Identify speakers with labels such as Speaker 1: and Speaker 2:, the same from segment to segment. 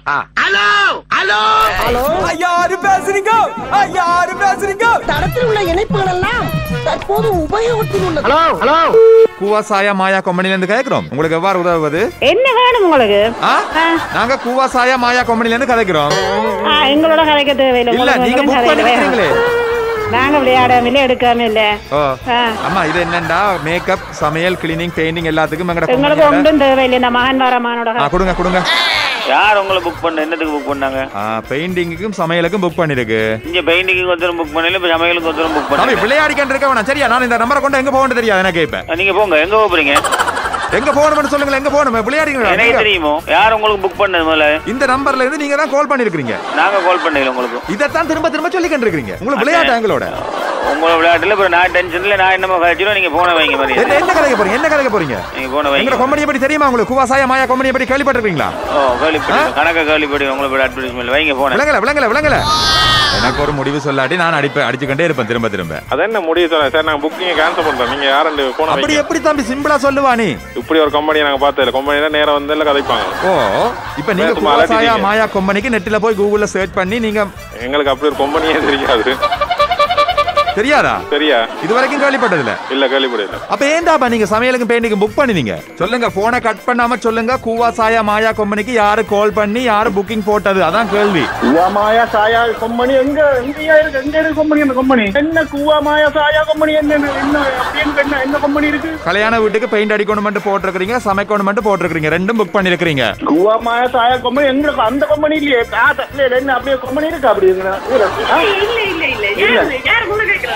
Speaker 1: Hello hello
Speaker 2: hello
Speaker 3: யாரு பேசுறீங்க யாரு பேசுறீங்க
Speaker 2: தடத்தில் உள்ள இணைப்புகள் எல்லாம் தற்போது உபயோகத்தில் உள்ளது
Speaker 1: ஹலோ ஹலோ
Speaker 4: கூவாசாயா மாயா கம்பெனில இருந்து கேக்குறோம் உங்களுக்கு எவ்வாறு உதவுவது
Speaker 5: என்ன வேணும் உங்களுக்கு
Speaker 4: ஆ? நாங்க கூவாசாயா மாயா கம்பெனில இருந்து கதைக்கிறோம்
Speaker 5: ஆ, எங்களோட கதைக்க தேவையில்லை
Speaker 4: இல்ல
Speaker 5: உங்களுக்கு
Speaker 4: நீங்க
Speaker 5: ஒண்ணும்
Speaker 4: புக்
Speaker 5: கதைக்க
Speaker 4: பண்ணிக்கிறீங்களே
Speaker 5: வேணாம். நாங்க விளையாடாம இல்ல எடுக்காம இல்ல
Speaker 4: ஓ
Speaker 5: ஆ.
Speaker 4: அம்மா இது என்னண்டா மேக்கப் சமையல் கிளீனிங் பெயிண்டிங் எல்லாத்துக்கும் எங்கட
Speaker 5: எங்களுக்கு
Speaker 4: company ல-
Speaker 5: ஒன்றும் தேவையில்லை இந்த மகன் வரமானோட
Speaker 4: ஆ கொடுங்க கொடுங்க
Speaker 6: யார் உங்களை புக் பண்ண என்னத்துக்கு புக் பண்ணாங்க
Speaker 4: பெயிண்டிங்குக்கும் சமையலுக்கும் புக் பண்ணிருக்கு
Speaker 6: இங்க பெயிண்டிங்க்கு ஒருத்தரும் புக் பண்ணல இப்ப சமையலுக்கு ஒருத்தரும் புக்
Speaker 4: தம்பி
Speaker 6: பண்ணல
Speaker 4: விளையாடிக்கிட்டு இருக்க வேணாம் சரியா நான் இந்த நம்பரை கொண்டு எங்க போகணும் தெரியாது எனக்கு இப்ப
Speaker 6: நீங்க போங்க எங்க போறீங்க
Speaker 4: எங்க போகணும்னு சொல்லுங்களேன் எங்க போகணும்
Speaker 6: எனக்கு
Speaker 4: விளையாடிங்க
Speaker 6: தெரியுமோ யார் உங்களுக்கு புக் பண்ணது முதல்ல
Speaker 4: இந்த நம்பர்ல இருந்து நீங்க தான் கால் பண்ணிருக்கீங்க
Speaker 6: நாங்க கால் பண்ணல உங்களுக்கு
Speaker 4: இதைத்தான் திரும்ப திரும்ப சொல்லிக்கிட்டு இருக்கீங்க உங்களுக்கு விளையாட்டு எங்களோட
Speaker 6: உங்களோட விளையாட்டுல இப்ப நான் டென்ஷன்ல நான் என்னமோ கழிச்சிடும் நீங்க போன வைங்க மாதிரி
Speaker 4: என்ன என்ன கதைக்க போறீங்க என்ன கதைக்க போறீங்க
Speaker 6: நீங்க போன
Speaker 4: எங்க
Speaker 6: வைங்க
Speaker 4: கம்பெனியை பத்தி தெரியுமா உங்களுக்கு குவாசாயா மாயா கம்பெனியை பத்தி கேள்விப்பட்டிருக்கீங்களா
Speaker 6: ஓ கேள்விப்படி கணக்க கேள்விப்படி உங்களோட அட்வர்டைஸ்மெண்ட் வைங்க போன
Speaker 4: விளங்கல விளங்கல விளங்கல எனக்கு ஒரு முடிவு சொல்லாட்டி நான் அடிப்பேன் அடிச்சுக்கிட்டே இருப்பேன் திரும்ப திரும்ப
Speaker 7: அது என்ன முடிவு சொன்னேன் சார் நாங்க புக்கிங் கேன்சல் பண்றோம் நீங்க யாரும் போன
Speaker 4: அப்படி
Speaker 7: வைங்க.
Speaker 4: எப்படி தம்பி சிம்பிளா சொல்லுவா நீ
Speaker 7: இப்படி ஒரு கம்பெனியை நாங்க பார்த்ததில்ல கம்பெனி தான் நேரம் வந்து எல்லாம் கதைப்பாங்க
Speaker 4: ஓ இப்ப நீங்க
Speaker 7: நேத்து
Speaker 4: குவாசாயா
Speaker 7: மாலாட்டிட்டீங்க.
Speaker 4: மாயா கம்பெனிக்கு நெட்ல போய் கூகுள்ல சர்ச் பண்ணி நீங்க
Speaker 7: எங்களுக்கு அப்படி ஒரு கம்பெனியே தெரியாது
Speaker 4: தெரியாதா
Speaker 7: சரியா
Speaker 4: இது வரைக்கும் கேள்விப்பட்டதில்ல
Speaker 7: இல்ல கேள்விப்படல
Speaker 4: அப்ப ஏன்டாப்பா நீங்க சமையலுக்கும் பெயிண்டிங்கும் புக் பண்ணினீங்க சொல்லுங்க போனை கட் பண்ணாம சொல்லுங்க கூவா சாயா மாயா கம்பெனிக்கு யாரு கால் பண்ணி யாரு புக்கிங் போட்டது அதான் கேள்வி
Speaker 8: மாயா சாயா கம்பெனி எங்க எங்கயா இருக்கு எங்க இருக்கு கம்பெனி அந்த கம்பெனி என்ன கூவா மாயா சாயா கம்பெனி என்ன என்ன அப்படின்னு என்ன என்ன கம்பெனி இருக்கு
Speaker 4: கல்யாண வீட்டுக்கு பெயிண்ட் அடிக்கணும் போட்டிருக்கீங்க சமைக்கணும் போட்டிருக்கீங்க ரெண்டும் புக் பண்ணிருக்கீங்க
Speaker 8: கூவா மாயா சாயா கம்பெனி எங்க அந்த கம்பெனி இல்லையே காசு இல்ல என்ன அப்படியே கம்பெனி இருக்கு அப்படி
Speaker 5: இல்ல இல்ல இல்ல யாரு முன்ன கேக்குறா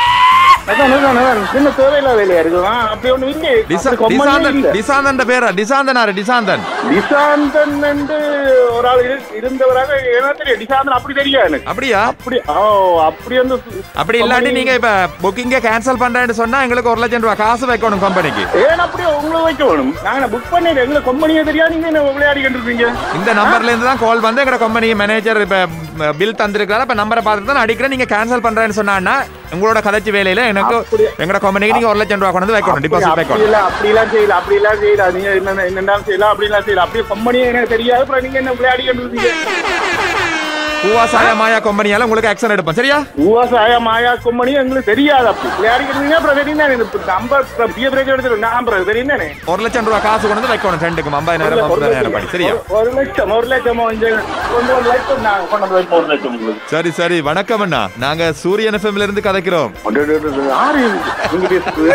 Speaker 8: என்ன தேவையில்லாத வேலையா இருக்குதா அப்படி ஒண்ணு இல்லையே
Speaker 4: டிசா-
Speaker 8: அப்படி company
Speaker 4: டிசாந்தன்
Speaker 8: இல்ல.
Speaker 4: டிசாந்தன் பேரா டிசாந்தனாரு டிசாந்தன்
Speaker 8: டிசாந்தன் என்று ஒரு ஆள் இரு- இருந்தவராக எனக்கு தெரியும் டிசாந்தன் அப்படி தெரியாது எனக்கு
Speaker 4: அப்படியா
Speaker 8: அப்படி ஓ அப்படி வந்து
Speaker 4: அப்படி இல்லாட்டி நீங்க இப்ப புக்கிங்க கேன்சல் பண்றேன்னு சொன்னா எங்களுக்கு ஒரு லட்சம் ரூபாய் காசு வைக்கணும் கம்பெனிக்கு
Speaker 8: ஏன் அப்படி உங்களை வைக்க வேணும் நாங்க புக் பண்ணிடுறோம் எங்களை கம்பெனியே தெரியாது நீங்க என்ன விளையாடிக்கிட்டு இருக்கீங்க
Speaker 4: இந்த நம்பர்ல இருந்து தான் கால் வந்து எங்க கம்பெனி மேனேஜர் இப்ப பில் தந்திருக்காரு அப்ப நம்பரை பார்த்துட்டு தான் அடிக்கிறேன் நீங்க கேன்சல் பண்றேன்னு சொன்னா உங்களோட கதைச்சு வேலையில எனக்கு
Speaker 8: அப்படியா?
Speaker 4: எங்க கம்பெனிக்கு நீங்க ஒரு லட்சம் ரூபாய் கொண்டு வந்து வைக்கணும் டிபாசிட்
Speaker 8: அப்படி
Speaker 4: வைக்கணும்
Speaker 8: இல்ல அப்படி எல்லாம் செய்யல அப்படி எல்லாம் செய்யல நீங்க என்ன என்னெல்லாம் செய்யலாம் அப்படி எல்லாம் செய்யல அப்படியே கம்பெனியே எனக்கு தெரியாது அப்புறம் நீங்க என்ன விளையாடிக்கிட்டு இருக்கீங்க
Speaker 4: பூவாசாய மாயா கம்பெனியால உங்களுக்கு ஆக்ஷன் எடுப்போம் சரியா
Speaker 8: விவசாய மாயா கம்பெனி எங்களுக்கு தெரியாது அப்படி விளையாடிக்கிட்டு இருந்தீங்க அப்புறம் தெரியும் தானே நம்பர் பிய பிரேக் எடுத்துட்டு நான் அப்புறம் தெரியும் தானே
Speaker 4: ஒரு லட்சம் ரூபாய் காசு கொண்டு வந்து வைக்கணும் ரெண்டுக்கும் ஐம்பதாயிரம் ஐம்பதாயிரம் படி சரியா
Speaker 8: ஒரு- ஒரு லட்சம் ஒரு லட்சம் கொஞ்சம் கொண்டு ஒரு லட்சம் நான் கொண்டு வந்து வைப்போம் ஒரு லட்சம் உங்களுக்கு
Speaker 4: சரி சரி வணக்கம் அண்ணா நாங்க சூரியன் எஃப்எம்ல இருந்து கதைக்கிறோம்
Speaker 8: அடே, அடே, அடே, யாரு இது? நீங்க பேசுறது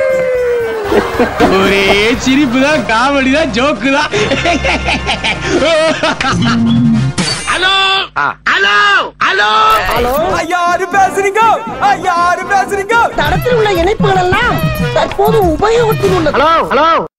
Speaker 1: ஒரே சிரிப்பு தான் காமெடி தான் ஜோக்கு தான் ஹலோ ஹலோ ஹலோ
Speaker 2: ஹலோ
Speaker 3: யாரு பேசுறீங்க யாரு பேசுறீங்க
Speaker 2: தடத்தில் உள்ள இணைப்புகள் எல்லாம் தற்போது உபயோகத்தில் உள்ளது
Speaker 1: ஹலோ ஹலோ